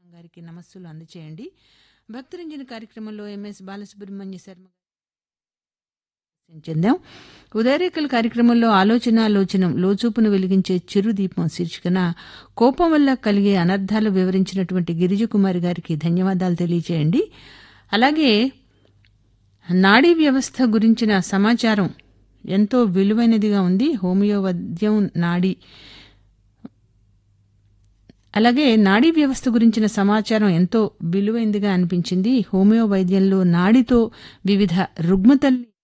గారికి నమస్సులు అందచేయండి భక్తరంజన కార్యక్రమంలో ఎంఎస్ బాలసుబ్రహ్మణ్య శర్మ చెందాం ఉదయరేఖల కార్యక్రమంలో ఆలోచన లోచనం లోచూపును వెలిగించే చిరుదీపం శీర్షికన కోపం వల్ల కలిగే అనర్థాలు వివరించినటువంటి గిరిజకుమారి గారికి ధన్యవాదాలు తెలియచేయండి అలాగే నాడీ వ్యవస్థ గురించిన సమాచారం ఎంతో విలువైనదిగా ఉంది హోమియో వైద్యం నాడీ అలాగే నాడీ వ్యవస్థ గురించిన సమాచారం ఎంతో విలువైందిగా అనిపించింది హోమియో వైద్యంలో నాడితో వివిధ రుగ్మతల్ని